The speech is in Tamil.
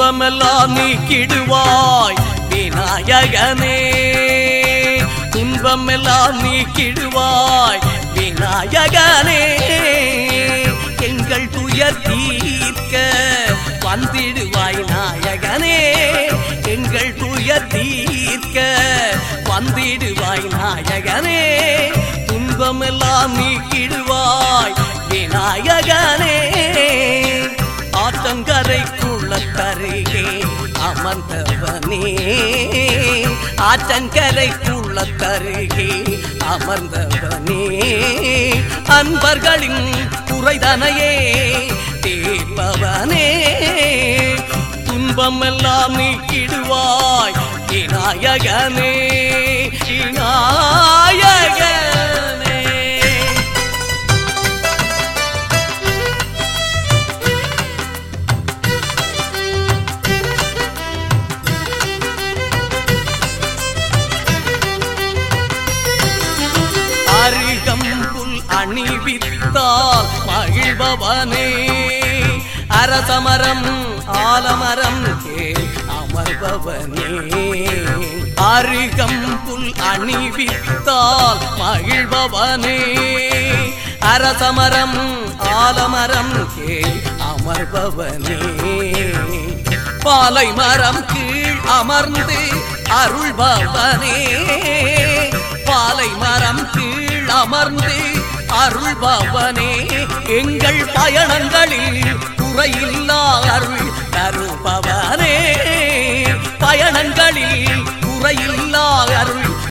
துன்பமெல்லாம் நீக்கிடுவாய் விநாயகனே துன்பமெல்லாம் நீக்கிடுவாய் விநாயகனே எங்கள் துயர் தீர்க்க வந்திடுவாய் நாயகனே எங்கள் துயர் தீர்க்க வந்திடுவாய் நாயகனே துன்பமெல்லாம் நீக்கிடுவாய் விநாயகனே ஆற்றங்கரை குளத்தருகே அமர்ந்தவனே ஆற்றங்கரை குளத்தருகே அமர்ந்தவனே அன்பர்களின் குறைதனையே தீர்ப்பவனே துன்பமெல்லாம் நீக்கிடுவாய் விநாயகனே விநாயகனே அருகம்புல் அணிவித்தால் மகிழ்பவனே அரசமரம் ஆலமரம் கேள் அமர்பவனே அருகம்புல் அணிவித்தால் மகிழ்பவனே அரசமரம் ஆலமரம் கேள் அமர்பவனே பாலை மரம் கீழ் அமர்ந்து அருள்பவனே பாலை மரம் கீழ் அமர்ந்து அருள்பவனே எங்கள் பயணங்களில் குறையில்லா அருள் தருபவனே பயணங்களில் குறையில்லா அருள்